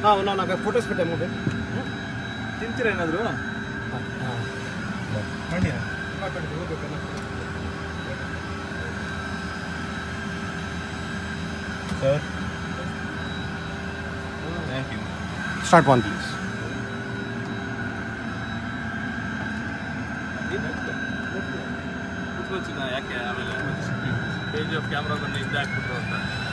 ನಾವು నాకు ಫೋಟೋಸ್ పెట్టాము ಮೊಬೈಲ್ ತಿಂತೀರಾ ಏನಾದ್ರು ಬನ್ನಿ sir thank you start one please ಕೂತ್ಕೊಳ್ತೀನಿ ಯಾಕೆ ಆಮೇಲೆ ಪೇಜ್ ಆಫ್ ಕ್ಯಾಮ್ರಾದನ್ನು ಹಿಂದೆ ಹಾಕ್ಬಿಟ್ರು ಅಂತ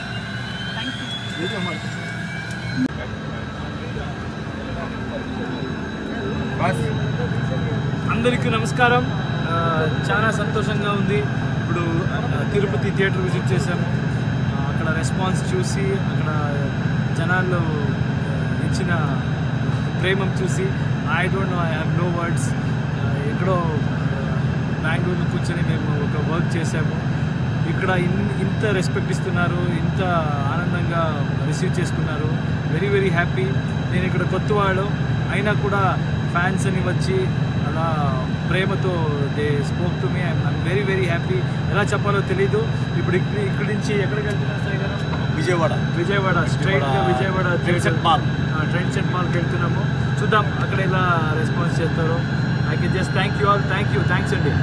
అందరికీ నమస్కారం ఆ, చాలా సంతోషంగా ఉంది ఇప్పుడు ఆ, తిరుపతి థియేటర్ విజిట్ చేశాము ఆ, అక్కడ రెస్పాన్స్ చూసి అక్కడ జనాల్లో ఆ, ఇచ్చిన ప్రేమం చూసి I don't know I have no words ఎక్కడో బెంగళూరులో కూర్చొని మేము ఒక వర్క్ చేశాము ఇక్కడ ఇన్ ఇంత రెస్పెక్ట్ ఇస్తున్నారు ఇంత ఆనందంగా రిసీవ్ చేసుకున్నారు వెరీ వెరీ హ్యాపీ నేను ఇక్కడ కొత్తవాడు అయినా కూడా ఫ్యాన్స్ అని వచ్చి అలా ప్రేమతో they spoke to me I'm very very happy ఎలా చెప్పాలో తెలీదు ఇప్పుడు ఇక్కడ ఇక్కడి నుంచి ఎక్కడికి వెళ్తున్నా సాయి గారు విజయవాడ విజయవాడ స్ట్రైట్ గా Vijayawada Trendset Mall. Trendset మాల్కి వెళ్తున్నాము చూద్దాం అక్కడ ఎలా రెస్పాన్స్ చేస్తారో I can just thank you all thank you thanks అండి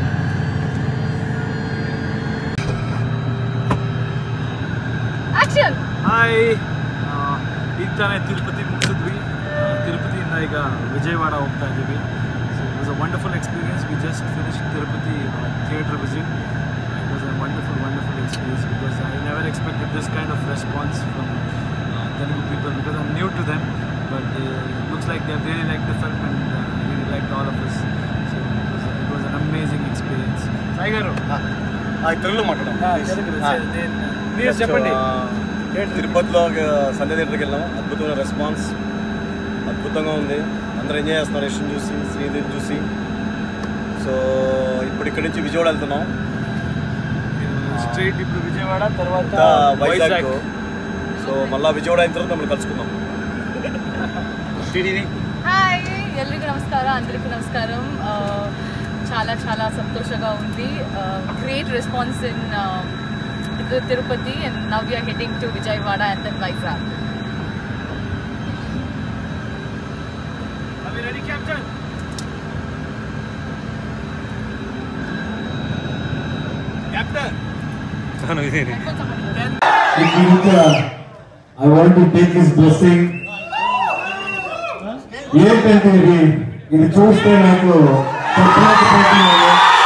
ಆಕ್ಷನ್ ಹಾಯ್ ಈಗ ತಾನೇ ತಿರುಪತಿ ಮುಗಿಸಿದ್ವಿ ಆ, ತಿರುಪತಿಯಿಂದ ಈಗ ವಿಜಯವಾಡ ಹೋಗ್ತಾ ಇದ್ದೀವಿ so it was a wonderful experience we just finish Tirupati theatre visit it was a wonderful wonderful experience because I never expected this kind of response from Telugu people because I knew to them but looks like they really like the film and really like all of us so it was it was an amazing experience Sai గారు తెలుగులో మాట్లాడడం మీరు చెప్పండి తిరుపతిలో Sunday థియేటర్కి వెళ్ళాం అద్భుతమైన response అద్భుతంగా ఉంది అందరూ ఎంజాయ్ చేస్తున్నారు యశ్ని చూసి శ్రీదేవి చూసి సో ఇప్పుడు ఇక్కడి నుంచి విజయవాడ వెళ్తున్నాం స్ట్రైట్ ఇప్పుడు విజయవాడ తర్వాత ఇంకా వైజాగ్ సో మళ్ళీ విజయవాడ అయిన తర్వాత మిమ్మల్ని కలుసుకుందాం టీడీని హాయ్ ఎల్లరికీ నమస్కారం అందరికీ నమస్కారం ఆ, చాలా చాలా సంతోషంగా ఉంది great response in Tirupati and now you're heading to Vijayawada and then Vizag Are we ready, Captain? Captain. Nikita, I want to take this blessing. ఏంటంటే ఇది ఇది చూస్తే నాకు చెప్పలేకపోతున్నాను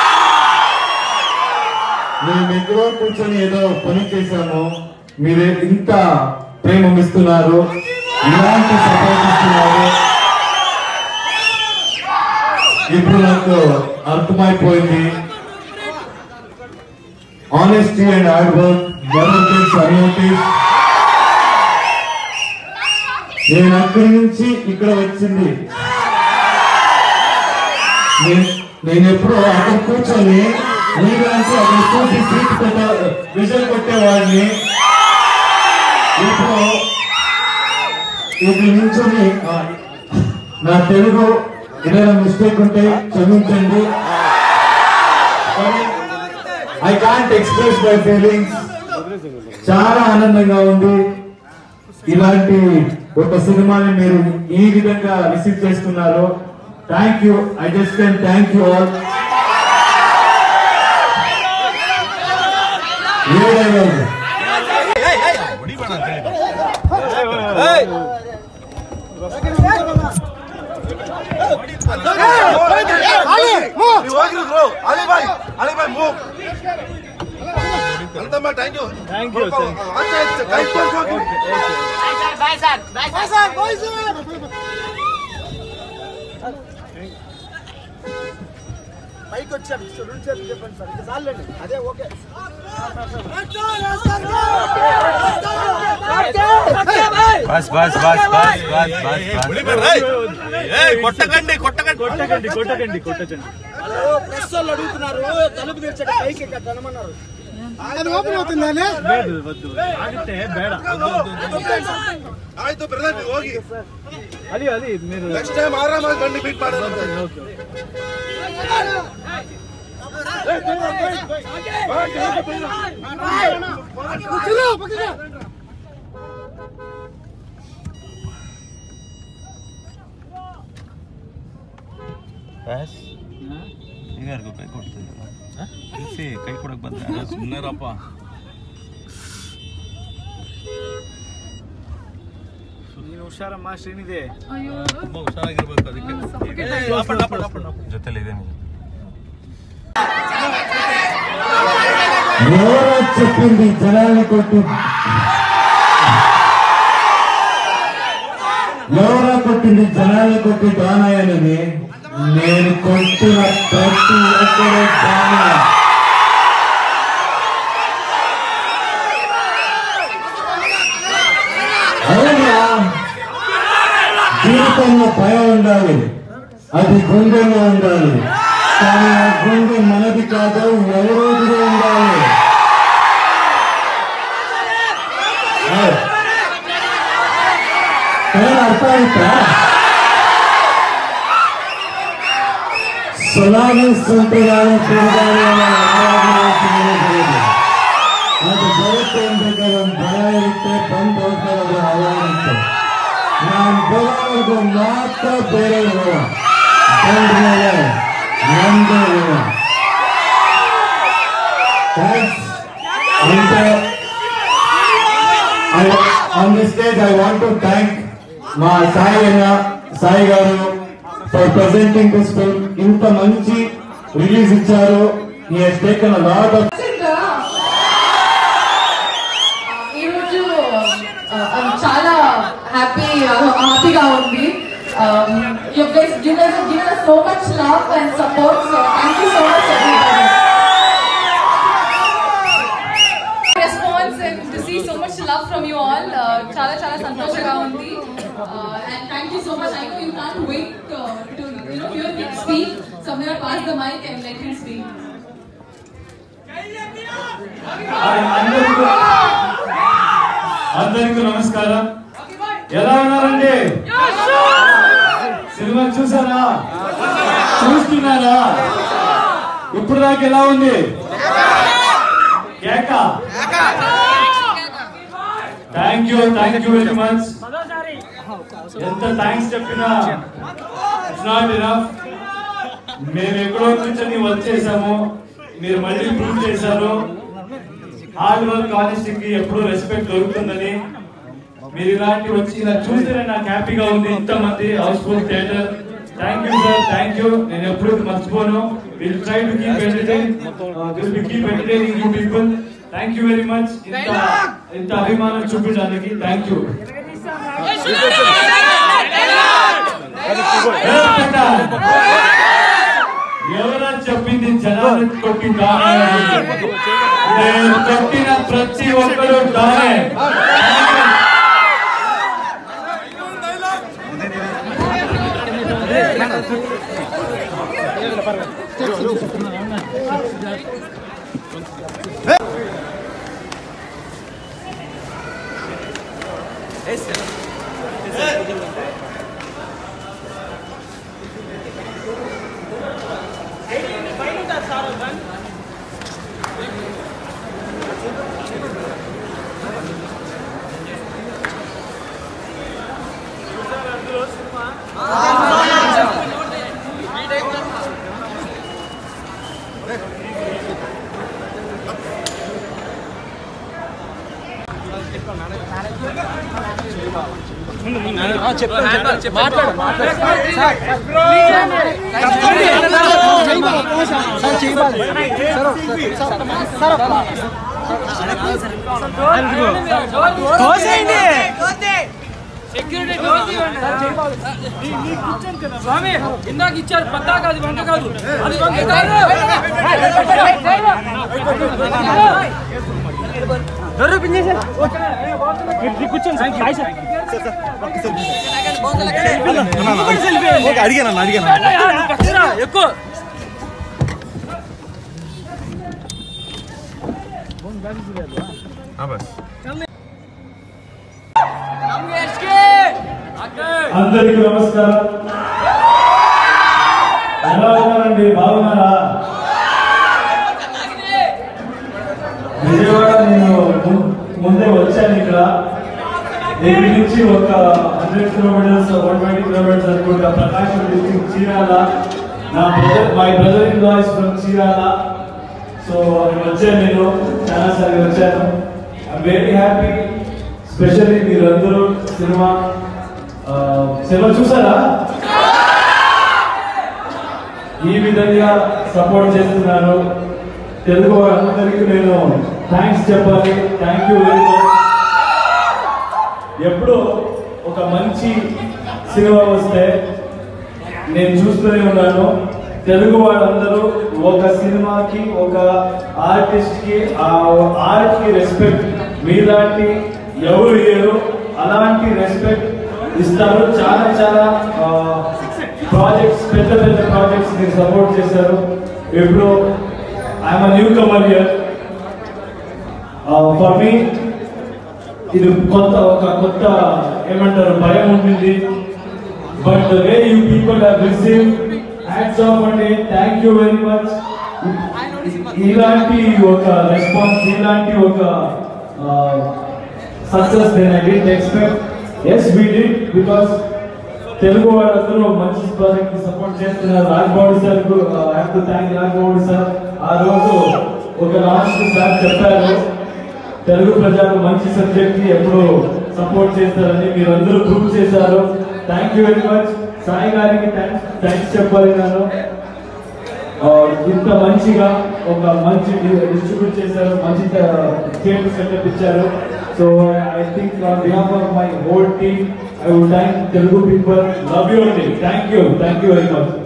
మేము ఎక్కడో కూర్చొని ఏదో పని చేశాము మీరే ఇంత ప్రేమ ఇస్తున్నారు ఇలాంటి సపోర్ట్ ఇస్తున్నారు ఇప్పుడు నాకు అర్థమైపోయింది honesty and hard work never gets unnoticed నేను అక్కడి నుంచి ఇక్కడ వచ్చింది నేను- నేను ఎప్పుడో అక్కడ కూర్చొని నీలాంటి అక్కడ చూసి సీట్ కొట్ట విజల్ కొట్టేవాడిని ఇప్పుడు ఇక్కడ నించొని ఆ, నా తెలుగు ఏదైనా మిస్టేక్ ఉంటే క్షమించండి I can't express my feelings చాలా ఆనందంగా ఉంది ఇలాంటి ఒక సినిమాని మీరు ఈ విధంగా రిసీవ్ చేస్తున్నారు thank you I just can thank you all a dialogue Thank you. Thank you. పైకి వచ్చారు రెండు చేతులు చెప్పండి సార్ ఇంకా చాలండి అదే ఓకే బస్ బస్ బస్ బస్ బస్ బస్ కొట్టకండి కొట్టకండి కొట్టకండి కొట్టకండి కొట్టకండి ప్రెస్ వాళ్ళు అడుగుతున్నారు తలుపు తెరిచాక పైకి ఇక్కడ తనమన్నారు అది ఓపెన్ అవుతుందని ಬೇಡ ವದ್ದು ಆಗುತ್ತೆ ಬೇಡ ಆಯ್ತು ಬ್ರದರ್ ನೀವು ಹೋಗಿ ಅಲ್ಲಿ ಅಲ್ಲಿ మీరు ನೆಕ್ಸ್ಟ್ ಟೈಮ್ ಆರಾಮಾಗಿ ಬಂದು ಮೀಟ್ ಮಾಡೋಣ ಓಕೆ ಬಸ್ ಈಗಾರಿಗೂ ಕೈ ಕೊಡ್ತಿದ್ದಲ್ಲ ತಿಳಿಸಿ ಕೈ ಕೊಡಕ್ ಬಂದ ಸುಮ್ಮನೆರಪ್ಪ ನೀನು ಹುಷಾರಮ್ಮ ಶ್ರೀನಿದೆ ತುಂಬಾ ಹುಷಾರಾಗಿರ್ಬೇಕು ಅದಕ್ಕೆ ಜೊತೆಲಿ ಇದೆ ನೀನು ఎవరో చెప్పింది జనాన్ని కొట్టి ఎవరో కొట్టింది జనాన్ని కొట్టి దానాయనని నేను కొట్టిన ప్రతి ఒక్కరు దాన అవునా జీవితంలో భయం ఉండాలి అది గుండెలో ఉండాలి కానీ ఆ గుండె మనది కాదు ఎవరోదిగా ఉండాలి ఏ? ఏమైనా అర్థం అవుతా సునామీ సంప్రదాయం పెరగాలి ಅದು ಬರುತ್ತೆ ಬೇಕಾದ್ರೆ ಭಯ ಇರುತ್ತೆ ಬಂದು ಹೋಗ್ತಾರೆ ಅವಾಗುತ್ತೆ ನಾನು ಬರೋವರೆಗೂ ಮಾತ್ರ ಬೇರೆ ಬಂದ್ಮೇಲೆ ನಮ್ದೇ ಥ್ಯಾಂಕ್ಸ್ అంటే on the stage I want to thank మా సాయి అన్న సాయి గారు ఫర్ ప్రెసెంటింగ్ దిస్ ఫిల్మ్ ఇంత మంచి రిలీజ్ ఇచ్చారు ఈ he's taken a lot of ఈరోజు ఆ, చాలా హ్యాపీ హ్యాపీగా ఉంది you guys give us given us so much love and support so thank you so much everybody response and to see so much love from you all uh, చాలా చాలా సంతోషంగా ఉంది uh, and thank you so much I know you can't wait uh, to you know hear him speak so I'm gonna pass the mic and let him speak అందరికీ అందరికీ నమస్కారం ఎలా ఉన్నారండి cinema చూసారా చూస్తున్నారా ఇప్పుడు దాకా ఎలా ఉంది కేక thank you thank you very much ఎంత థ్యాంక్స్ చెప్పినా ఇట్స్ నాట్ ఇనఫ్ మేము ఎక్కడో కూర్చొని వచ్చేసాము మీరు మళ్ళీ ప్రూవ్ చేశారు హార్డ్ వర్క్ ఆనెస్టీకి ఎప్పుడు రెస్పెక్ట్ దొరుకుతుందని మీరు ఇలాంటి వచ్చి ఇలా చూస్తేనే నాకు హ్యాపీగా ఉంది ఇంతమంది house full theatre thank you sir thank you నేను ఎప్పుడు మర్చిపోను will try to keep entertain will be keep entertaining you people thank you very much ఇంత ఇంత అభిమానం చూపించడానికి థ్యాంక్ యూ ఎవరో చెప్పింది జనాన్ని కొట్టి దానే నేను కొట్టిన ప్రతి ఒక్కరు దానే స్వామి ఇందాక ఇచ్చారు పత్తా కాదు వంక కాదు అది వంక కాదు దొర్రు పింజేశారు కూర్చోండి సాయి సార్ అడిగాను అడిగాను ఎక్కువ బస్ అందరికీ నమస్కారం ఎలా ఉన్నారండి బాగున్నారా విజయవాడ నేను ము- ముందే వచ్చాను ఇక్కడ దగ్గర నుంచి ఒక hundred kilometres one twenty kilometres అనుకుంటా ప్రకాశం డిస్ట్రిక్ట్ చీరాల నా brother my brother in law from Chirala so వచ్చాను నేను చాలా సార్లు వచ్చాను ఐఎమ్ వెరీ హ్యాపీ స్పెషల్లీ మీరందరూ సినిమా ఆ, సినిమా చూసారా ఈ విధంగా సపోర్ట్ చేస్తున్నారు తెలుగు వాళ్ళందరికీ నేను థ్యాంక్స్ చెప్పాలి థ్యాంక్ యూ వెరీ మచ్ ఎప్పుడో ఒక మంచి సినిమా వస్తే నేను చూస్తూనే ఉన్నాను తెలుగు వాళ్ళందరూ ఒక సినిమాకి ఒక ఆర్టిస్ట్ కి ఆ ఆర్ట్ కి రెస్పెక్ట్ మీలాంటి ఎవరు ఇయ్యరు అలాంటి రెస్పెక్ట్ ఇస్తారు చాలా చాలా ప్రాజెక్ట్స్ పెద్ద పెద్ద ప్రాజెక్ట్స్ మీరు సపోర్ట్ చేశారు ఇప్పుడు I'm newcomer year for me ఇది కొత్త ఒక కొత్త ఏమంటారు భయం ఉంటుంది but the way you people have receive hats off అండి థ్యాంక్ యూ వెరీ మచ్ ఇలాంటి ఒక రెస్పాన్స్ ఇలాంటి ఒక సక్సెస్ నేను I didn't expect as we did because Telugu వాళ్ళందరూ మంచి ప్రాజెక్ట్ కి సపోర్ట్ చేస్తున్నారు Rajbabu sir have to thank Rajbabu sir ఆ రోజు ఒక లాస్ట్ సార్ చెప్పారు తెలుగు ప్రజలు మంచి సబ్జెక్ట్ కి ఎప్పుడు సపోర్ట్ చేస్తారని మీరు అందరూ ప్రూవ్ చేశారు thank you very much Sai గారికి థ్యాంక్స్ థ్యాంక్స్ చెప్పాలి నేను ఆ, ఇంత మంచిగా ఒక మంచి డిస్ట్రిబ్యూట్ చేశారు మంచి థియేటర్ సెటప్ ఇచ్చారు so I think on behalf of my whole team I would thank Telugu people love you అండి thank you thank you very much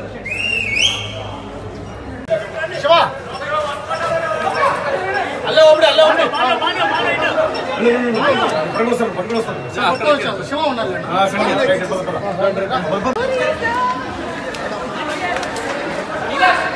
అల్లే ఒకటి అల్లే ఒకటి పట్టుకొని వస్తాను పట్టుకొని వస్తాను శివ ఉండాలి ఆ, సరే, రైట్, పద, పద. ఇలా